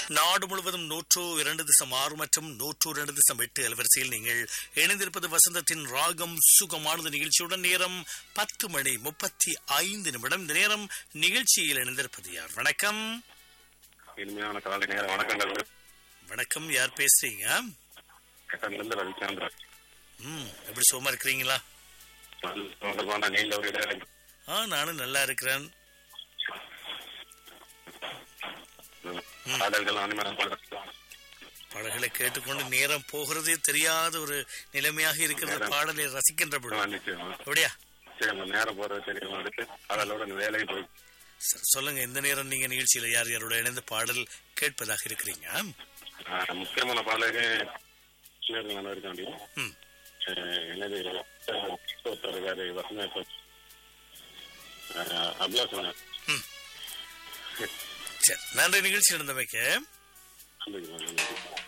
நாடு முழுவதும் நூற்று இரண்டு திசம் ஆறு மற்றும் நூற்று இரண்டு திசம் எட்டு அலைவரிசையில் நீங்கள் இணைந்திருப்பது வசந்தத்தின் ராகம் சுகமானது நிகழ்ச்சியுடன் நேரம் பத்து மணி முப்பத்தி ஐந்து நிமிடம் இந்த நேரம் நிகழ்ச்சியில் இணைந்திருப்பது யார் வணக்கம் இனிமையான காலை நேரம் வணக்கங்கள் வணக்கம் யார் பேசுறீங்க கட்டணிலிருந்து ரவிச்சந்திரன் ம் எப்படி சுகமா இருக்கிறீங்களா சொந்தமான நீண்ட ஒரு இடைவெளி ஆ நானும் நல்லா இருக்கிறேன் பாடல்கள் அனிமரம் பாடல் பாடல்களை கேட்டுக்கொண்டு நேரம் போகிறதே தெரியாத ஒரு நிலைமையாக இருக்கிறது பாடலை ரசிக்கின்ற பொழுது நிச்சயமா அப்படியா நிச்சயமா நேரம் போறது தெரியும் அடுத்து பாடலோட இந்த வேலைக்கு போய் சரி, சொல்லுங்க இந்த நேரம் நீங்க நிகழ்ச்சியில யார் யாரோட இணைந்து பாடல் கேட்பதாக இருக்கிறீங்க ஆஹ், முக்கியமான பாடல்கள் சின்னர்கள் இருக்காண்டி ம் எனது இருக்காரு வசந்த அபிலாசன ம் சரி நன்றி நிகழ்ச்சி நடந்தமைக்கு நன்றி